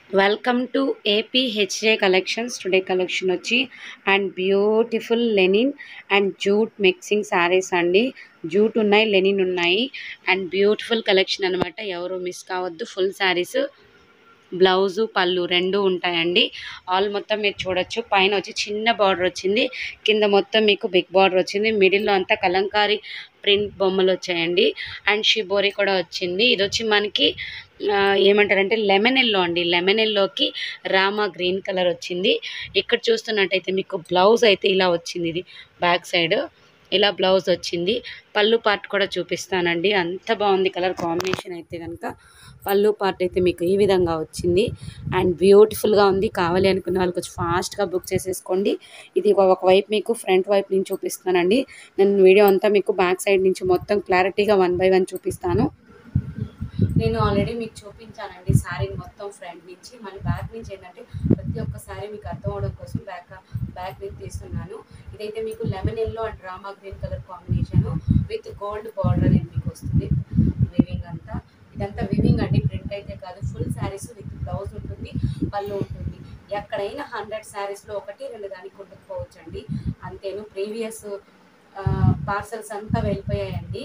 Welcome to AP HJ collections today collection వచ్చి and beautiful linen and jute mixing sarees అండి jute ఉన్నాయి Lenin ఉన్నాయి and beautiful collection అనమాట ఎవరు miss కావద్దు ఫుల్ శారీస్ బ్లౌజు పళ్ళు రెండు ఉంటాయండి ఆల్ మొత్తం మీరు చూడొచ్చు పైన వచ్చి చిన్న బార్డర్ వచ్చింది కింద మొత్తం మీకు బిగ్ బార్డర్ వచ్చింది మిడిల్లో అంతా కలంకారీ ప్రింట్ బొమ్మలు వచ్చాయండి అండ్ షిబోరి కూడా వచ్చింది ఇది వచ్చి మనకి ఆ, ఏమంటారంటే లెమన్ ఎల్లో అండి లెమన్ ఎల్లోకి రామా గ్రీన్ కలర్ వచ్చింది ఇక్కడ చూస్తున్నట్టయితే మీకు బ్లౌజ్ అయితే ఇలా వచ్చింది ఇది బ్యాక్ సైడ్ ఇలా బ్లౌజ్ వచ్చింది పళ్ళు పార్ట్ కూడా చూపిస్తానండి అంత బాగుంది కలర్ కాంబినేషన్ అయితే కనుక పళ్ళు పార్ట్ అయితే మీకు ఈ విధంగా వచ్చింది అండ్ బ్యూటిఫుల్గా ఉంది కావాలి అనుకున్న వాళ్ళు కొంచెం ఫాస్ట్గా బుక్ చేసేసుకోండి ఇది ఒక- ఒకవైపు మీకు ఫ్రంట్ వైపు నుంచి చూపిస్తానండి నేను వీడియో అంతా మీకు బ్యాక్ సైడ్ నుంచి మొత్తం క్లారిటీగా వన్ బై వన్ చూపిస్తాను నేను ఆల్రెడీ మీకు చూపించానండి శారీ మొత్తం ఫ్రంట్ నుంచి మళ్ళీ బ్యాక్ నుంచి ఏంటంటే ప్రతి ఒక్క శారీ మీకు అర్థం అవడం కోసం బ్యాక్ బ్యాక్ నుంచి తీస్తున్నాను ఇదైతే మీకు లెమన్ ఎల్లో అండ్ డ్రామా green colour combination with gold border అనేది మీకు వస్తుంది వివింగ్ అంతా ఇదంతా వివింగ్ అండి ప్రింట్ అయితే కాదు ఫుల్ శారీస్ విత్ బ్లౌజ్ ఉంటుంది పళ్ళు ఉంటుంది ఎక్కడైనా హండ్రెడ్ శారీస్లో ఒకటి రెండు దానికి ఉండకపోవచ్చు అండి అంతేను ప్రీవియస్ పార్సల్స్ అంతా వెళ్ళిపోయాయండి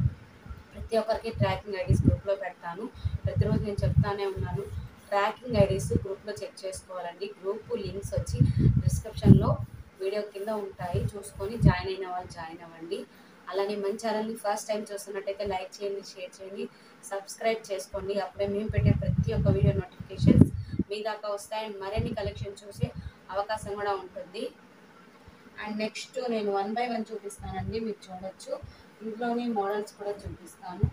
ప్రతి ఒక్కరికి ట్రాకింగ్ ఐడీస్ గ్రూప్లో పెడతాను ప్రతిరోజు నేను చెప్తానే ఉన్నాను ట్రాకింగ్ ఐడీస్ గ్రూప్లో చెక్ చేసుకోవాలండి గ్రూప్ లింక్స్ వచ్చి డిస్క్రిప్షన్లో వీడియో కింద ఉంటాయి చూసుకొని జాయిన్ అయిన వాళ్ళు జాయిన్ అవ్వండి అలానే మన ఛానల్ని ఫస్ట్ టైం చూస్తున్నట్టయితే లైక్ చేయండి షేర్ చేయండి సబ్స్క్రైబ్ చేసుకోండి అప్పుడే మేము పెట్టే ప్రతి ఒక్క వీడియో నోటిఫికేషన్స్ మీ దాకా వస్తాయి అండ్ మరిన్ని కలెక్షన్ చూసే అవకాశం కూడా ఉంటుంది అండ్ నెక్స్ట్ నేను వన్ బై వన్ చూపిస్తానండి మీరు చూడొచ్చు ఇంట్లోనే మోడల్స్ కూడా చూపిస్తాను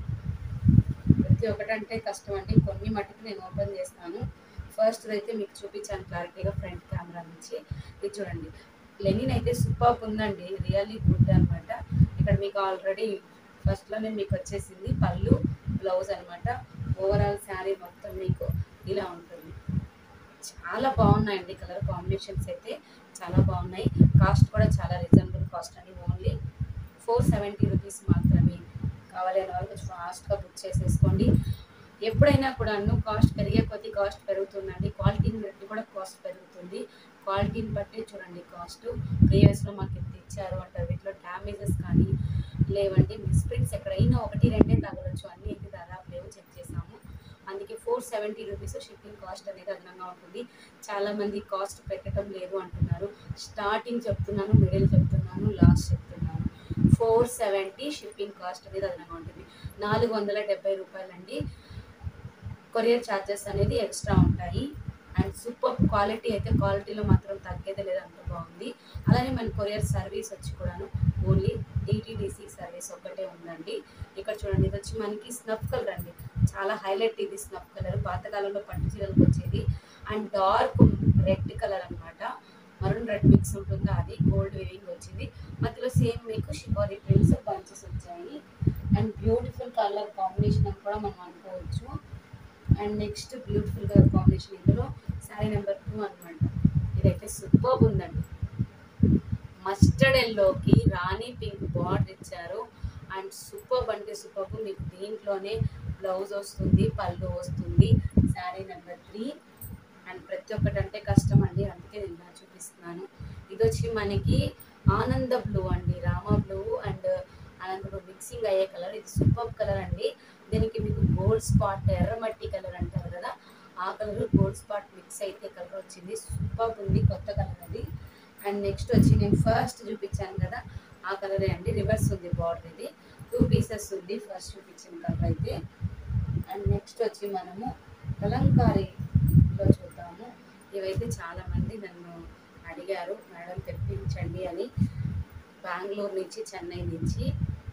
ప్రతి ఒక్కటంటే కష్టం అండి కొన్ని మటుకు నేను ఓపెన్ చేస్తాను ఫస్ట్ అయితే మీకు చూపించాను క్లారిటీగా ఫ్రంట్ కెమెరా నుంచి ఇది చూడండి లెనిన్ అయితే సూపర్ ఉందండి రియల్లీ గుడ్ అనమాట ఇక్కడ మీకు ఆల్రెడీ ఫస్ట్లోనే మీకు వచ్చేసింది పళ్ళు బ్లౌజ్ అనమాట ఓవరాల్ శారీ మొత్తం మీకు ఇలా ఉంటుంది చాలా బాగున్నాయండి కలర్ కాంబినేషన్స్ అయితే చాలా బాగున్నాయి కాస్ట్ కూడా చాలా రీజనబుల్ కాస్ట్ అండి ఓన్లీ ఫోర్ సెవెంటీ రూపీస్ మాత్రమే కావాలి అనే వాళ్ళు కొంచెం ఫాస్ట్గా బుక్ చేసేసుకోండి ఎప్పుడైనా కూడా కాస్ట్ పెరిగే కొద్దీ కాస్ట్ పెరుగుతుందండి క్వాలిటీని బట్టి కూడా కాస్ట్ పెరుగుతుంది క్వాలిటీని బట్టి చూడండి కాస్ట్ ప్రీవియస్లో మాకు ఎంత ఇచ్చారు అంటారు వీటిలో డ్యామేజెస్ కానీ లేవండి మిస్ప్రింట్స్ ఎక్కడైనా ఒకటి రెండే తగలొచ్చు అన్నీ అయితే దాదాపు లేవు చెక్ చేసాము అందుకే four seventy rupees shipping cost అనేది అదనంగా ఉంటుంది చాలామంది కాస్ట్ పెట్టడం లేదు అంటున్నారు స్టార్టింగ్ చెప్తున్నాను మిడిల్ చెప్తున్నాను లాస్ట్ చెప్తున్నాను ఫోర్ సెవెంటీ షిప్పింగ్ కాస్ట్ అనేది అదనంగా ఉంటుంది నాలుగు వందల డెబ్బై రూపాయలండి కొరియర్ ఛార్జెస్ అనేది ఎక్స్ట్రా ఉంటాయి అండ్ సూపర్ క్వాలిటీ అయితే క్వాలిటీలో మాత్రం తగ్గేది లేదు అంత బాగుంది అలానే మన కొరియర్ సర్వీస్ వచ్చి కూడాను ఓన్లీ డిటీడీసీ సర్వీస్ ఒక్కటే ఉందండి ఇక్కడ చూడండి ఇది వచ్చి మనకి స్నఫ్ కలర్ అండి చాలా హైలైట్ ఇది స్నఫ్ కలర్ పాతకాలంలో పట్టు చీరలకు వచ్చేది అండ్ డార్క్ రెడ్ కలర్ అన్నమాట మరూన్ రెడ్ మిక్స్ ఉంటుందో అది గోల్డ్ వేవింగ్ వచ్చింది మధ్యలో సేమ్ మీకు షిబోరి ప్రింట్స్ బంచెస్ వచ్చాయి అండ్ బ్యూటిఫుల్ కలర్ కాంబినేషన్ అని కూడా మనం అనుకోవచ్చు and next beautiful colour combination ఇందులో శారీ నెంబర్ టూ అనమాట ఇదైతే సూపర్ ఉందండి మస్టర్డ్ ఎల్లోకి రాణి పింక్ బార్డర్ ఇచ్చారు అండ్ సూపర్ అంటే సూపర్ మీకు దీంట్లోనే బ్లౌజ్ వస్తుంది పళ్ళు వస్తుంది శారీ నెంబర్ త్రీ అండ్ ప్రతి ఒక్కటి అంటే కష్టం అండి అందుకే నేను ఇలా చూపిస్తున్నాను ఇది వచ్చి మనకి ఆనంద బ్లూ అండి Rama blue and Ananda blue mixing అయ్యే కలర్ ఇది సూపర్ కలర్ అండి దీనికి మీకు గోల్డ్ స్పాట్ ఎర్రమట్టి కలర్ అంటారు కదా ఆ కలర్ గోల్డ్ స్పాట్ మిక్స్ అయితే కలర్ వచ్చింది సూపర్ ఉంది కొత్త కలర్ అది అండ్ నెక్స్ట్ వచ్చి నేను ఫస్ట్ చూపించాను కదా ఆ కలరే అండి రివర్స్ ఉంది బార్డర్ ఇది టూ పీసెస్ ఉంది ఫస్ట్ చూపించిన కలర్ అయితే అండ్ నెక్స్ట్ వచ్చి మనము కలంకారీలో చూద్దాము ఇవైతే చాలామంది నన్ను అడిగారు మేడం తెప్పించండి అని బెంగళూరు నుంచి చెన్నై నుంచి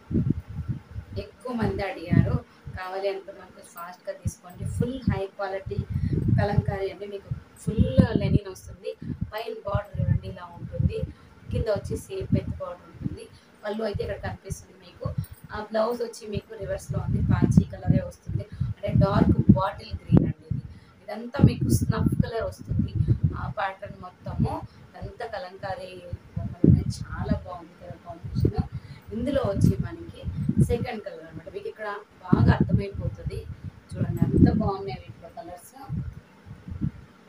ఎక్కువ మంది అడిగారు కావాలి అనుకున్న కొంచెం ఫాస్ట్గా తీసుకోండి ఫుల్ హై క్వాలిటీ కలంకారీ అండి మీకు ఫుల్ లెనిన్ వస్తుంది పైన బార్డర్ చూడండి ఇలా ఉంటుంది కింద వచ్చి సేమ్ పెద్ద బార్డర్ ఉంటుంది పళ్ళు అయితే ఇక్కడ కనిపిస్తుంది మీకు ఆ బ్లౌజ్ వచ్చి మీకు రివర్స్లో ఉంది పాచి కలరే వస్తుంది అంటే డార్క్ బాటిల్ గ్రీన్ అండి ఇది ఇదంతా మీకు స్నఫ్ కలర్ వస్తుంది ఆ ప్యాటర్న్ మొత్తము ఇదంతా కలంకారీ బొమ్మలు ఉన్నాయి. చాలా బాగుంది కలర్ కాంబినేషన్ ఇందులో వచ్చి మనకి సెకండ్ కలర్ అనమాట మీకు ఇక్కడ బాగా అర్థమైపోతుంది చూడండి ఎంత బాగున్నాయి వీటిలో కలర్స్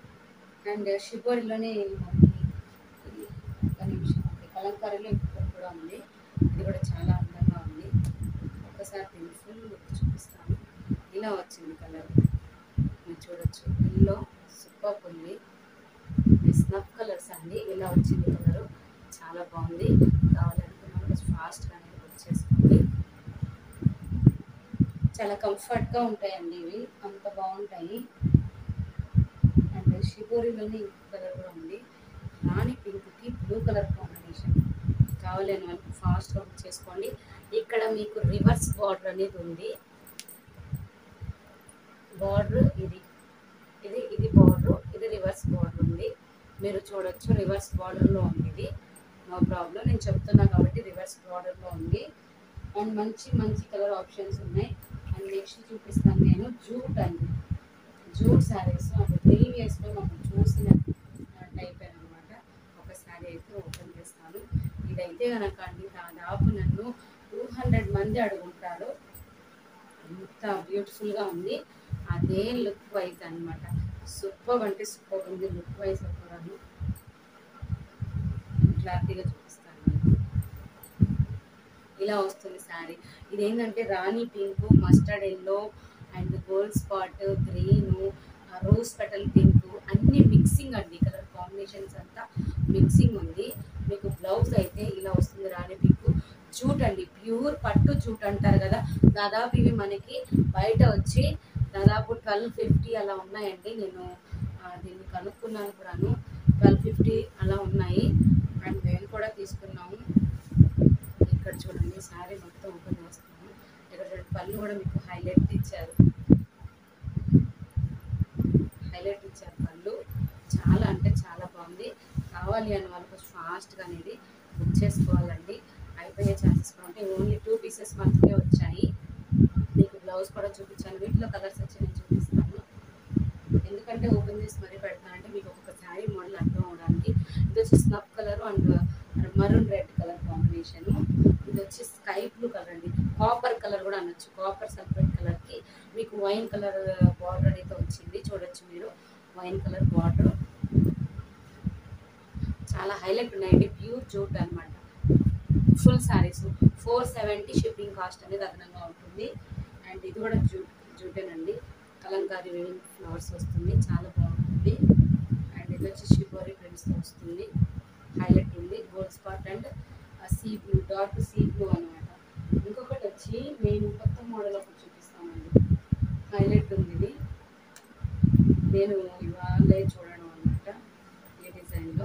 అండ్ షిబోరిలోనే మనకి ఇది ఒక నిమిషం ఉంది. కలంకారీలో ఇంకొకటి కూడా ఉంది ఇది కూడా చాలా అందంగా ఉంది ఒకసారి దీన్ని ఫుల్ లుక్ చూపిస్తాను ఇలా వచ్చింది కలర్ మీరు చూడొచ్చు ఎల్లో సూపర్ ఉంది ఇది స్నఫ్ కలర్స్ అండి ఇలా వచ్చింది కలర్ చాలా బాగుంది కావాలనుకున్న వాళ్ళు ఫాస్ట్గా అనేది బుక్ చేసుకోండి చాలా కంఫర్ట్గా ఉంటాయండి ఇవి అంత బాగుంటాయి అండ్ షిబోరిలోని ఇంకో కలర్ కూడా ఉంది రాణి పింక్కి బ్లూ కలర్ కాంబినేషన్ కావాలని వాళ్ళకి ఫాస్ట్గా బుక్ చేసుకోండి ఇక్కడ మీకు రివర్స్ బార్డర్ అనేది ఉంది బార్డర్ ఇది ఇది ఇది బార్డర్ ఇది రివర్స్ బార్డర్ ఉంది మీరు చూడొచ్చు రివర్స్ బార్డర్లో ఉంది ఇది నో ప్రాబ్లం నేను చెప్తున్నా కాబట్టి రివర్స్ బార్డర్లో ఉంది అండ్ మంచి మంచి కలర్ ఆప్షన్స్ ఉన్నాయి అండ్ నెక్స్ట్ చూపిస్తాను నేను జూట్ అండి జూట్ శారీస్ అంటే ప్రీవియస్లో మనం చూసిన టైప్ అనమాట ఒక శారీ అయితే ఓపెన్ చేస్తాను ఇదైతే కనుక అండి దాదాపు నన్ను టూ హండ్రెడ్ మంది అడుగుంటారు ఎంత బ్యూటిఫుల్గా ఉంది అదే లుక్ వైజ్ అనమాట సూపర్ అంటే సూపర్ ఉంది లుక్ వైజ్ కూడాను క్లారిటీగా చూపిస్తాను మీకు. ఇలా వస్తుంది శారీ ఇది ఏంటంటే Rani pink mustard yellow and gold spot green rose petal pink అన్ని మిక్సింగ్ అండి కలర్ కాంబినేషన్స్ అంతా మిక్సింగ్ ఉంది మీకు బ్లౌజ్ అయితే ఇలా వస్తుంది రాణి పింక్ జూట్ అండి ప్యూర్ పట్టు జూట్ అంటారు కదా దాదాపు ఇవి మనకి బయట వచ్చి దాదాపు ట్వెల్వ్ ఫిఫ్టీ అలా ఉన్నాయండి నేను ఆ, దీన్ని కనుక్కున్నాను కూడాను ట్వెల్వ్ ఫిఫ్టీ అలా ఉన్నాయి అండ్ మేము కూడా తీసుకున్నాము ఇక్కడ చూడండి శారీ మొత్తం ఓపెన్ చేస్తున్నాను ఇక్కడ చూడండి పళ్ళు కూడా మీకు హైలైట్ ఇచ్చారు హైలైట్ ఇచ్చారు పళ్ళు చాలా అంటే చాలా బాగుంది కావాలి అని వాళ్ళకి ఫాస్ట్గా అనేది బుక్ చేసుకోవాలండి అయిపోయే ఛాన్సెస్ కూడా ఉంటాయి ఓన్లీ టూ పీసెస్ మాత్రమే వచ్చాయి మీకు బ్లౌజ్ కూడా చూపించాను వీటిలో కలర్స్ వచ్చి నేను చూపిస్తాను ఎందుకంటే ఓపెన్ చేసి మరీ పెడతాను అంటే మీకు ఒక శారీ మోడల్ అర్థం అవడానికి ఇది వచ్చి snuff colour and maroon red colour combination ఇది వచ్చి స్కై బ్లూ కలర్ అండి కాపర్ కలర్ కూడా అనొచ్చు కాపర్ సల్ఫేట్ కలర్కి మీకు వైన్ కలర్ బార్డర్ అయితే వచ్చింది చూడొచ్చు మీరు వైన్ కలర్ బార్డర్ చాలా హైలైట్ ఉన్నాయండి ప్యూర్ జూట్ అన్నమాట full sarees four seventy shipping cost అనేది అదనంగా ఉంటుంది అండ్ ఇది కూడా జూట్ జూటేనండి కలంకారీ వేవింగ్ ఫ్లవర్స్ వస్తుంది చాలా బాగుంటుంది అండ్ ఇది వచ్చి షిబోరి ప్రింట్స్తో వస్తుంది హైలైట్ ఉంది gold spot and sea blue dark sea blue అనమాట ఇంకొకటి వచ్చి నేను కొత్త మోడల్ ఒకటి చూపిస్తానండి హైలైట్ ఉంది ఇది నేను ఇవాళే చూడడం అనమాట ఈ డిజైన్లో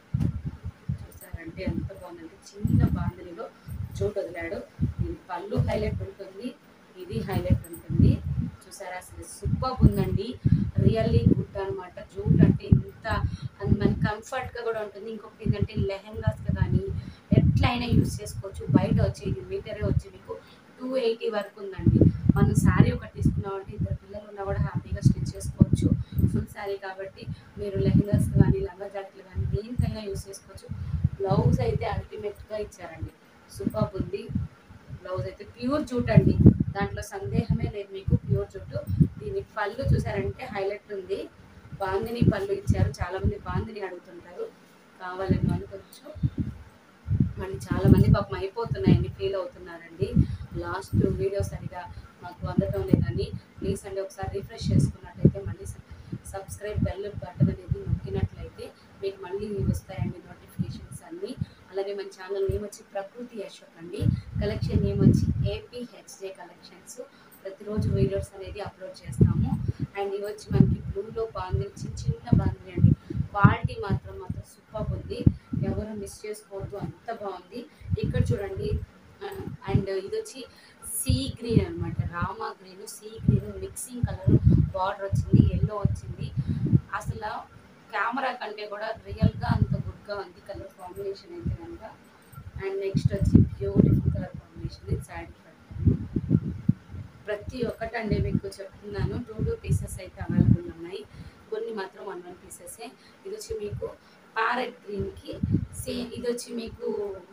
చూసారంటే ఎంత బాగుందంటే చిన్న బాంధనిలో చోటు వదిలాడు దీని పళ్ళు హైలైట్ ఉంటుంది ఇది హైలైట్ ఉంటుంది చూసారా అసలు సూపర్ ఉందండి రియల్లీ గుడ్ అనమాట జూట్ అంటే ఇంత అది మనకి కంఫర్ట్గా కూడా ఉంటుంది ఇంకొకటి ఏంటంటే లెహెంగాస్గా కానీ ఎట్లయినా యూస్ చేసుకోవచ్చు బయట వచ్చి ఇది మీటరే వచ్చి మీకు టూ ఎయిటీ వరకు ఉందండి మనం శారీ ఒకటి తీసుకున్నామంటే ఇద్దరు పిల్లలు ఉన్నా కూడా హ్యాపీగా స్టిచ్ చేసుకోవచ్చు ఫుల్ శారీ కాబట్టి మీరు లెహెంగాస్ కానీ లంగా జాకెట్లు కానీ దేనికైనా యూస్ చేసుకోవచ్చు బ్లౌజ్ అయితే అల్టిమేట్గా ఇచ్చారండి సూపర్ ఉంది బ్లౌజ్ అయితే ప్యూర్ జూట్ అండి దాంట్లో సందేహమే లేదు మీకు ప్యూర్ జూట్ దీని పళ్ళు చూసారంటే హైలైట్ ఉంది బాందిని పళ్ళు ఇచ్చారు చాలా మంది బాందిని అడుగుతుంటారు కావాలని అనుకోవచ్చు మళ్ళీ చాలా మంది పాపం అయిపోతున్నాయని ఫీల్ అవుతున్నారండి లాస్ట్ వీడియో సరిగా మాకు అందటం లేదని ప్లీజ్ అండి ఒకసారి రిఫ్రెష్ చేసుకున్నట్టయితే మళ్ళీ సబ్స్క్రైబ్ బెల్ బటన్ అనేది నొక్కినట్లయితే మీకు మళ్ళీ వస్తాయండి నోటిఫికేషన్స్ అన్నీ అలాగే మన ఛానల్ నేమ్ వచ్చి ప్రకృతి అశోక్ అండి కలెక్షన్ నేమ్ వచ్చి ఏపీహెచ్జే కలెక్షన్స్ ప్రతిరోజు వీడియోస్ అనేది అప్లోడ్ చేస్తాము అండ్ ఇవి వచ్చి మనకి బ్లూలో బాగుంది చిన్న చిన్న బాగుంది అండి క్వాలిటీ మాత్రం మాత్రం సూపర్ ఉంది ఎవరు మిస్ చేసుకోవద్దు అంత బాగుంది ఇక్కడ చూడండి అండ్ ఇది వచ్చి సీ గ్రీన్ అనమాట Rama green sea green mixing colour border వచ్చింది ఎల్లో వచ్చింది అసలు కెమెరా కంటే కూడా రియల్గా అంత గుడ్గా ఉంది కలర్ కాంబినేషన్ అయితే కనుక అండ్ నెక్స్ట్ వచ్చి బ్యూటిఫుల్ కలర్ కాంబినేషన్ ఇది శారీ పెడతాను ప్రతి ఒక్కటండి మీకు చెప్తున్నాను టూ టూ పీసెస్ అయితే అవైలబుల్ ఉన్నాయి కొన్ని మాత్రం వన్ వన్ పీసెసే ఇది వచ్చి మీకు ప్యారెట్ గ్రీన్కి సేమ్ ఇది వచ్చి మీకు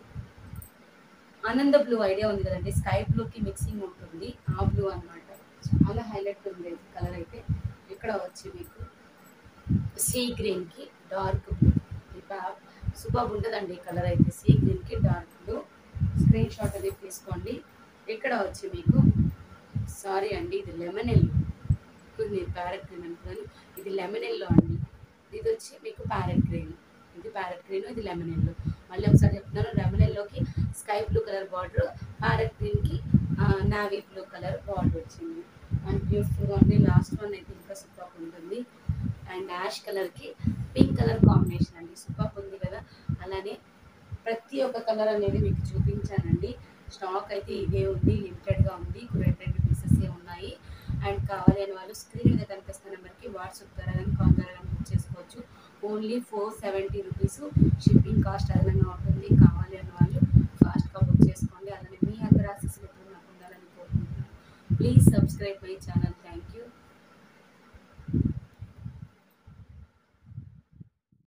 ఆనంద బ్లూ ఐడియా ఉంది కదండి స్కై బ్లూకి మిక్సింగ్ ఉంటుంది ఆ బ్లూ అన్నమాట చాలా హైలైట్ ఉంది కలర్ అయితే ఇక్కడ వచ్చి మీకు సీ గ్రీన్కి డార్క్ బ్లూ సూపర్ ఉంటుందండి ఈ కలర్ అయితే సీ గ్రీన్కి డార్క్ బ్లూ స్క్రీన్ షాట్ అది తీసుకోండి ఇక్కడ వచ్చి మీకు సారీ అండి ఇది లెమన్ ఎల్లో ఇప్పుడు నేను ప్యారెట్ గ్రీన్ అనుకున్నాను ఇది లెమన్ ఎల్లో అండి ఇది వచ్చి మీకు ప్యారెట్ గ్రీన్ ఇది ప్యారెట్ గ్రీన్ ఇది లెమన్ ఎల్లో మళ్ళీ ఒకసారి చెప్తున్నాను లెమన్ ఎల్లోకి sky blue colour border parrot గ్రీన్కి నావీ బ్లూ కలర్ బార్డర్ వచ్చింది అండ్ బ్యూటిఫుల్గా ఉంది లాస్ట్ వన్ అయితే ఇంకా సూపర్ ఉంటుంది అండ్ యాష్ కలర్కి పింక్ కలర్ కాంబినేషన్ అండి సూపర్ ఉంది కదా అలానే ప్రతి ఒక్క కలర్ అనేది మీకు చూపించానండి స్టాక్ అయితే ఇదే ఉంది లిమిటెడ్గా ఉంది రెండు రెండు పీసెస్ ఉన్నాయి అండ్ కావాలి అని వాళ్ళు స్క్రీన్ మీద కనిపిస్తున్న నెంబర్కి వాట్సాప్ ద్వారా కానీ కాల్ ద్వారా కానీ బుక్ చేసుకోవచ్చు only four seventy rupees shipping cost అదనంగా ఉంటుంది కావాలి అని వాళ్ళు ఫాస్ట్గా బుక్ చేసుకోండి అలానే మీ అందరి ఆశీస్సులు ఎప్పుడు నాకు ఉండాలని కోరుకుంటున్నాను please subscribe my channel thank you